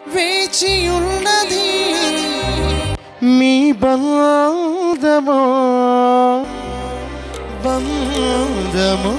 వేచియున్నది మీ బంధమో బంధమో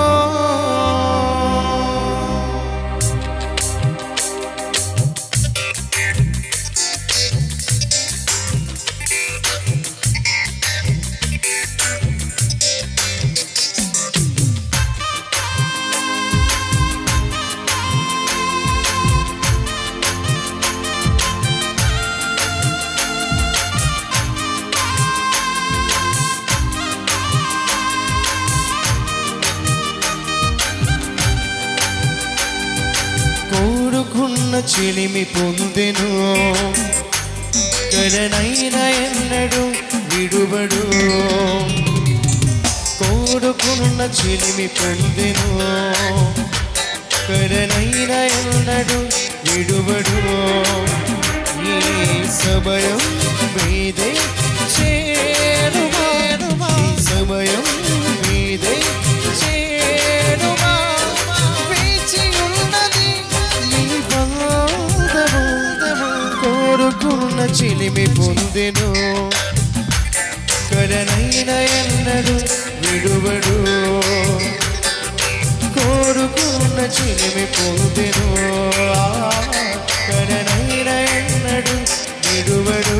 కోరుకున్న చిలిమి పొందెను కడనైన ఎన్నడు విడుబడు కోరుకున్న చిలిమి పొందెను కడనైన ఎన్నడు విడుబడు ఈ సమయం మీదే చేరుమా ఈ సమయం మీదే చేరుమా వేచి ఉన్నది నీ బంధము కోరుకున్న చిలిమి పొందెను కడనైన ఎన్నడు విడువడు కోరుకున్న చిలిమి పొందెను ఆ, కడనైన ఎన్నడు విడువడు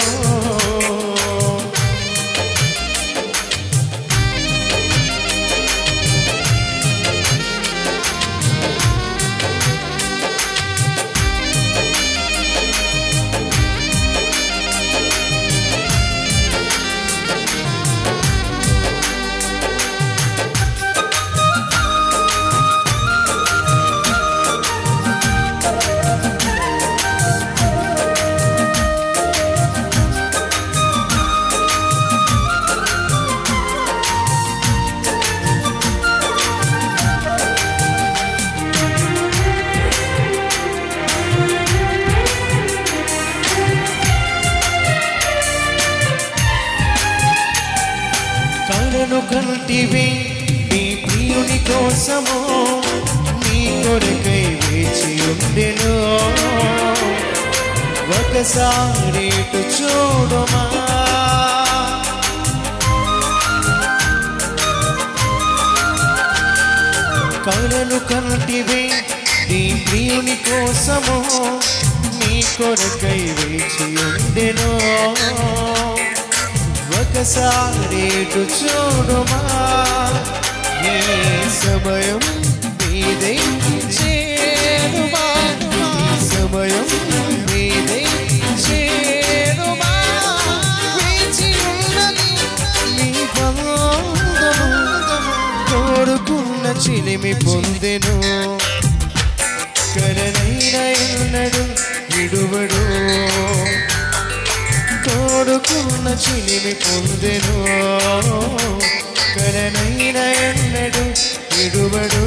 కలను కంటివి నీ ప్రియుని కోసము నీ కొరకై వేచి ఉండెను ఒకసారి ఇటు చూడుమా కలను కంటివి నీ ప్రియుని కోసము నీ కొరకై వేచి ఉండెను ఒకసారి ఇటు చూడుమా ఈ సమయం మీదే చేరుమా ఈ సమయం మీదే చేరుమా వేచి ఉన్నది నీ బంధము కోరుకున్న చిలిమి పొందెను కడనైన ఎన్నడు విడువడు కోరుకున్న చిలిమి పొందెను కడనైన ఎన్నడు విడువడు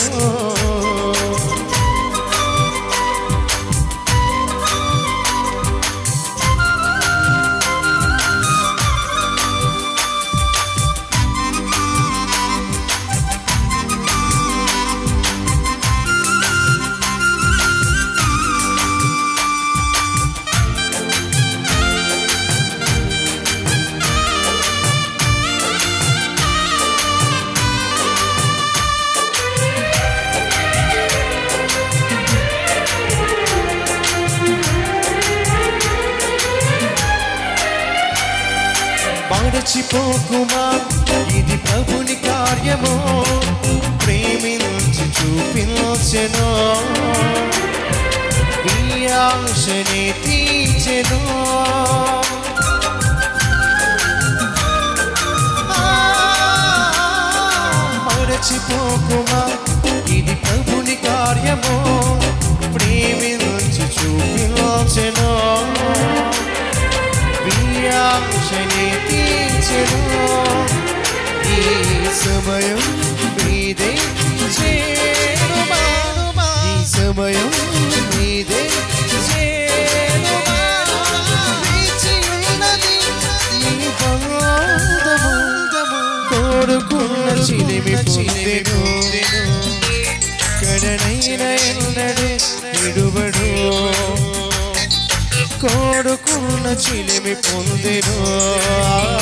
మరచిపోకుమా ఇది ప్రభుని కార్యము ప్రేమించి చూపించెను ఈ ఆశని తీర్చెను మరచిపోకుమా ఇది ప్రభుని కార్యము ప్రేమించి చూపించెను వియాశని తీర్చెను ఈ సమయం మీదే చేరుమా ఈ సమయం మీదే చేరుమా వేచి ఉన్నది ఈ బంధము కోరుకున్న చిలిమి పొందెను కడనైన ఎన్నడు విడుబడు కోడుకున్న చిలిమి పొందెను